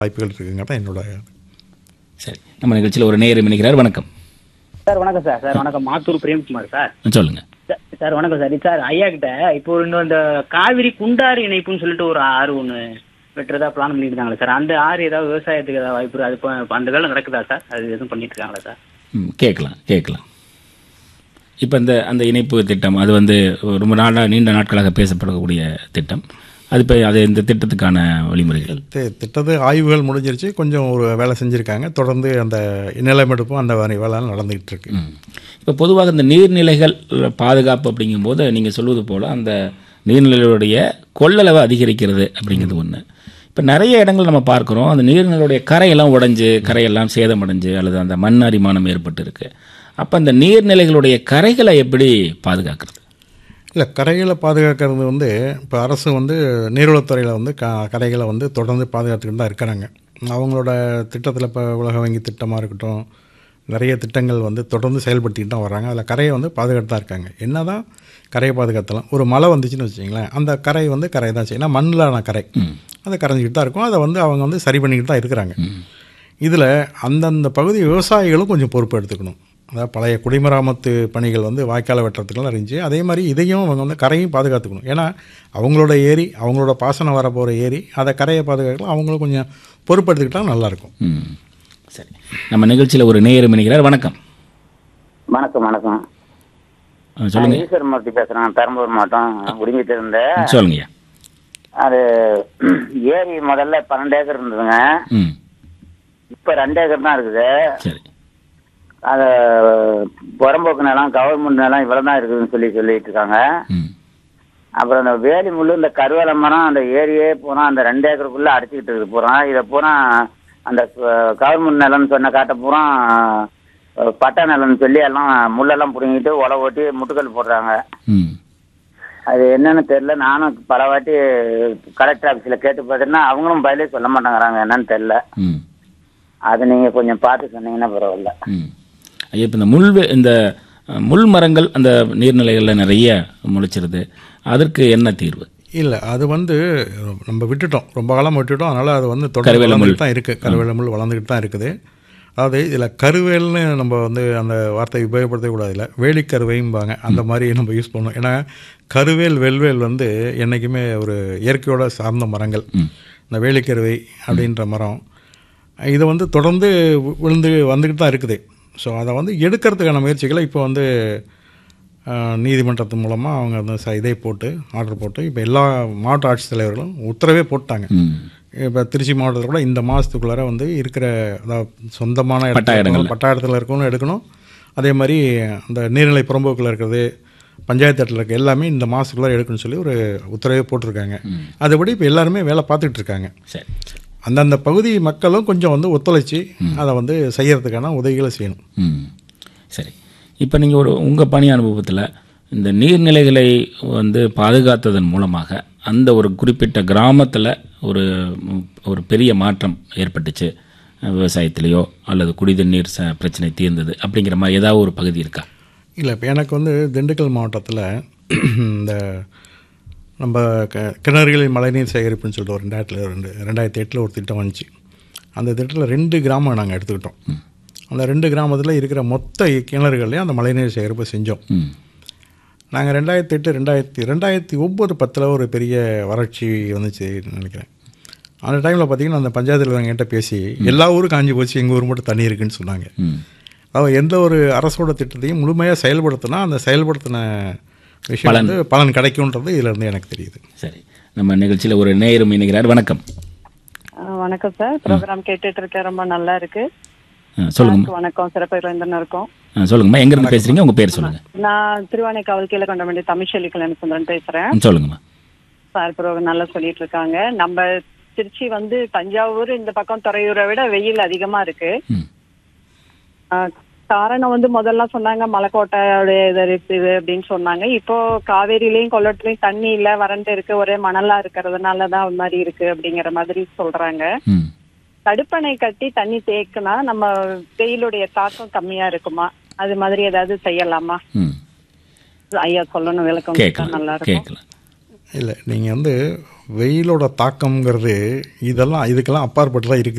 வாய்ப்புகள் இருக்குங்க தான் என்னோட சரி நம்ம நிகழ்ச்சியில் ஒரு நேரம் இணைக்கிறார் வணக்கம் சார் வணக்கம் சார் சார் வணக்கம் மாத்தூர் பிரேம்குமார் சார் சொல்லுங்க சார், சார் வணக்கம் சார் சார் ஐயா கிட்ட இப்போ இன்னும் இந்த காவிரி குண்டாறு இணைப்புன்னு சொல்லிட்டு ஒரு ஆறு ஒன்று வெட்டுறதா பிளான் பண்ணிட்டு இருக்காங்களா சார் அந்த ஆறு ஏதாவது விவசாயத்துக்கு ஏதாவது வாய்ப்பு அது இப்போ இப்போ அந்த வேலை நடக்குதா சார் அது எதுவும் பண்ணிட்டு இருக்காங்களா சார் ம், கேட்கலாம் கேட்கலாம் இப்போ இந்த அந்த இணைப்பு திட்டம் அது வந்து ரொம்ப நாளாக நீண்ட நாட்களாக பேசப்படக்கூடிய திட்டம் அது இப்போ அது இந்த திட்டத்துக்கான வழிமுறைகள் தி- திட்டத்து ஆய்வுகள் முடிஞ்சிருச்சு கொஞ்சம் ஒரு வேலை செஞ்சுருக்காங்க தொடர்ந்து அந்த நிலமெடுப்பும் அந்த மாதிரி வேலை நடந்துகிட்டு இருக்கு இப்போ பொதுவாக இந்த நீர்நிலைகள் பாதுகாப்பு அப்படிங்கும்போது நீங்கள் சொல்வது போல் அந்த நீர்நிலைகளுடைய கொள்ளளவை அதிகரிக்கிறது அப்படிங்கிறது ஒன்று இப்போ நிறைய இடங்கள் நம்ம பார்க்குறோம் அந்த நீர்நிலையுடைய கரையெல்லாம் உடைஞ்சு கரையெல்லாம் சேதமடைஞ்சு அல்லது அந்த மண் அரிமானம் ஏற்பட்டு இருக்கு அப்போ அந்த நீர்நிலைகளுடைய கரைகளை எப்படி பாதுகாக்கிறது இல்லை கரைகளை பாதுகாக்கிறது வந்து இப்போ அரசு வந்து நீர்வளத்துறையில் வந்து க கரைகளை வந்து தொடர்ந்து பாதுகாத்துக்கிட்டு தான் இருக்கிறாங்க அவங்களோட திட்டத்தில் இப்போ உலக வங்கி திட்டமாக இருக்கட்டும் நிறைய திட்டங்கள் வந்து தொடர்ந்து செயல்படுத்திக்கிட்டு தான் வர்றாங்க அதில் கரையை வந்து பாதுகாத்து தான் இருக்காங்க என்ன தான் கரையை பாதுகாத்தலாம் ஒரு மழை வந்துச்சுன்னு வச்சிங்களேன் அந்த கரை வந்து கரை தான் செய்யும் ஏன்னா மண்ணிலான கரை அதை கரைஞ்சிக்கிட்டு தான் இருக்கும் அதை வந்து அவங்க வந்து சரி பண்ணிக்கிட்டு தான் இருக்கிறாங்க இதில் அந்தந்த பகுதி விவசாயிகளும் கொஞ்சம் பொறுப்பு எடுத்துக்கணும் அதாவது பழைய குடிமராமத்து பணிகள் வந்து வாய்க்கால வெட்டுறதுக்கெல்லாம் இருந்துச்சு அதே மாதிரி இதையும் அவங்க வந்து கரையும் பாதுகாத்துக்கணும் ஏன்னா அவங்களோட ஏரி அவங்களோட பாசனம் வர போகிற ஏரி அதை கரையை பாதுகாக்கலாம் அவங்களும் கொஞ்சம் பொறுப்பெடுத்துக்கிட்டா நல்லாயிருக்கும் ம் சரி நம்ம நிகழ்ச்சியில் ஒரு நேரம் இணைக்கிறார் வணக்கம் வணக்கம் வணக்கம் ஆ, சொல்லுங்க நான் ஈஸ்வர மூர்த்தி பேசுறேன் பெரம்பலூர் மாவட்டம் உடுங்கிட்டு இருந்தேன் சொல்லுங்கய்யா அது ஏரி முதல்ல பன்னெண்டு ஏக்கர் இருந்ததுங்க ம் இப்ப ரெண்டு ஏக்கர் தான் இருக்குது சரி அது புறம்போக்கு நிலம் கவர்மெண்ட் நிலம் இவ்வளவு தான் இருக்குதுன்னு சொல்லி சொல்லிட்டு இருக்காங்க ம் அப்புறம் அந்த வேலி முள்ளு இந்த கருவேல மரம் அந்த ஏரியே பூரா அந்த ரெண்டு ஏக்கருக்குள்ள அடிச்சுக்கிட்டு இருக்குது பூரா இதை பூரா அந்த கவர்மெண்ட் நிலம்னு சொன்ன காட்ட பூரா அஹ், பட்டா நிலம்னு சொல்லி எல்லாம் முள்ளெல்லாம் பிடுங்கிட்டு உழ ஓட்டி முட்டுக்கல் போடுறாங்க ம் அது என்னன்னு தெரியல நானும் பல வாட்டி கலெக்டர் ஆஃபீஸில் கேட்டு பார்த்தீங்கன்னா அவங்களும் பதிலே சொல்ல மாட்டேங்கிறாங்க என்னன்னு தெரியல ம் அது நீங்கள் கொஞ்சம் பார்த்து சொன்னீங்கன்னா பரவாயில்ல ம் ஐயா இப்போ இந்த முள் வே- இந்த அஹ், முள் மரங்கள் அந்த நீர்நிலைகளில் நிறைய முளைச்சிருது அதற்கு என்ன தீர்வு இல்லை அது வந்து நம்ம விட்டுட்டோம் ரொம்ப காலம் விட்டுட்டோம் அதனால் அது வந்து தொடர்ந்து கருவேல முள். வளர்ந்துட்டு தான் இருக்குது கருவேல முள் வளர்ந்துக்கிட்டு தான் இருக்குது அதாவது இதில் கருவேல்னு நம்ம வந்து அந்த வார்த்தையை உபயோகப்படுத்தக்கூடாது இல்லை வேலிக்கருவைம்பாங்க அந்த மாதிரி நம்ம யூஸ் பண்ணோம் ஏன்னா கருவேல் வெல்வேல் வந்து என்றைக்குமே ஒரு இயற்கையோட சார்ந்த மரங்கள் இந்த வேலிக்கருவை அப்படின்ற மரம் இது வந்து தொடர்ந்து வி- விழுந்து வந்துக்கிட்டு தான் இருக்குது ஸோ அதை வந்து எடுக்கிறதுக்கான முயற்சிகளை இப்போ வந்து ஆஹ், நீதிமன்றத்து மூலமாக அவங்க அந்த ச- இதை போட்டு ஆர்டர் போட்டு இப்போ எல்லா மாவட்ட ஆட்சித்தலைவர்களும் உத்தரவே போட்டாங்க ம் இப்போ திருச்சி மாவட்டத்தில் கூட இந்த மாதத்துக்குள்ளார வந்து இருக்கிற அதாவது சொந்தமான பட்டா இடத்துல இடங்கள்ல. இருக்கணும், பட்டா இடத்துல இருக்கணும் எடுக்கணும் அதே மாதிரி அந்த நீர்நிலை புறம்போக்கில் இருக்கிறது பஞ்சாயத்து இடத்துல இருக்க எல்லாமே இந்த மாதத்துக்குள்ளார எடுக்கணும்னு சொல்லி ஒரு உத்தரவே போட்டிருக்காங்க அதுபடி இப்போ எல்லாருமே வேலை பார்த்துட்டு இருக்காங்க சரி அந்தந்த பகுதி மக்களும் கொஞ்சம் வந்து ஒத்துழைச்சி அதை வந்து செய்யறதுக்கான உதவிகளை செய்யணும் ம் சரி இப்போ நீங்கள் ஒரு உங்கள் பணி அனுபவத்தில் இந்த நீர்நிலைகளை வந்து பாதுகாத்ததன் மூலமாக அந்த ஒரு குறிப்பிட்ட கிராமத்தில் ஒரு ம், ஒரு பெரிய மாற்றம் ஏற்பட்டுச்சு அஹ், விவசாயத்திலேயோ அல்லது குடிதண்ணீர் ச பிரச்சனை தீர்ந்தது அப்படிங்கிற மாதிரி ஏதாவது ஒரு பகுதி இருக்கா இல்லை இப்போ எனக்கு வந்து திண்டுக்கல் மாவட்டத்தில் இந்த நம்ம க கிணறுகளில் மழைநீர் சேகரிப்புன்னு சொல்லிட்டு ஒரு ரெண்டாயிரத்தில் ரெண்டு ரெண்டாயிரத்தி எட்டில் ஒரு திட்டம் வந்துச்சு அந்த திட்டத்தில் ரெண்டு கிராமம் நாங்கள் எடுத்துக்கிட்டோம் அந்த ரெண்டு கிராமத்தில் இருக்கிற மொத்த கிணறுகள்லையும் அந்த மழைநீர் சேகரிப்பு செஞ்சோம் ம் நாங்கள் ரெண்டாயிரத்தி எட்டு ரெண்டாயிரத்தி ரெண்டாயிரத்தி ஒம்பது பத்தில் ஒரு பெரிய வறட்சி வந்துச்சு நினைக்கிறேன் அந்த டைமில் பார்த்தீங்கன்னா அந்த பஞ்சாயத்தில் என்கிட்ட பேசி எல்லா ஊரும் காஞ்சி போச்சு எங்கள் ஊர் மட்டும் தண்ணி இருக்குன்னு சொன்னாங்க ம் அதாவது எந்த ஒரு அரசோட திட்டத்தையும் முழுமையாக செயல்படுத்தினா அந்த செயல்படுத்தின விஷயம் வந்து பலன் கிடைக்கும்ன்றது இதிலிருந்து எனக்கு தெரியுது சரி நம்ம நிகழ்ச்சியில் ஒரு நேரம் இணைகிறார் வணக்கம் ஆ, வணக்கம் சார் ப்ரோக்ராம் கேட்டுட்டு இருக்கேன் ரொம்ப நல்லா இருக்கு ஆ, சொல்லுங்கம்மா வணக்கம் சிறப்பு விருந்தினருக்கும் ஆ, சொல்லுங்கம்மா எங்கேருந்து பேசுகிறீங்க உங்கள் பேர் சொல்லுங்கள் நான் திருவானைக்காவல் கீழே கொண்ட வேண்டிய தமிழ்ச்செல்வி கல்யாணசுந்தரன் பேசுறேன் ம், சொல்லுங்கம்மா சார் ப்ரோக்ராம் நல்லா சொல்லிட்டு இருக்காங்க நம்ம திருச்சி வந்து தஞ்சாவூர் இந்த பக்கம் துறையூரை விட வெயில் அதிகமா இருக்கு ம் ஆ, காரணம் வந்து முதல்ல சொன்னாங்க மலைக்கோட்டையோடைய இது இருக்குது அப்படின்னு சொன்னாங்க இப்போ காவேரியிலயும் கொள்ளத்துலயும் தண்ணி இல்ல வறண்டு இருக்கு ஒரே மணலா இருக்கிறதுனால தான் அது மாதிரி இருக்கு அப்படிங்கிற மாதிரி சொல்றாங்க ம் தடுப்பணை கட்டி தண்ணி தேக்குனா நம்ம வெயிலுடைய தாக்கம் கம்மியா இருக்குமா அது மாதிரி ஏதாவது செய்யலாமா ம் ஐயா சொல்லணும் விளக்கம் கொடுத்தா கேட்கலாம் நல்லா இருக்கும் கேட்கலாம் இல்லை நீங்கள் வந்து வெயிலோட தாக்கம்ங்கிறது இதெல்லாம் இதுக்கெல்லாம் அப்பாற்பட்டு தான் இருக்குது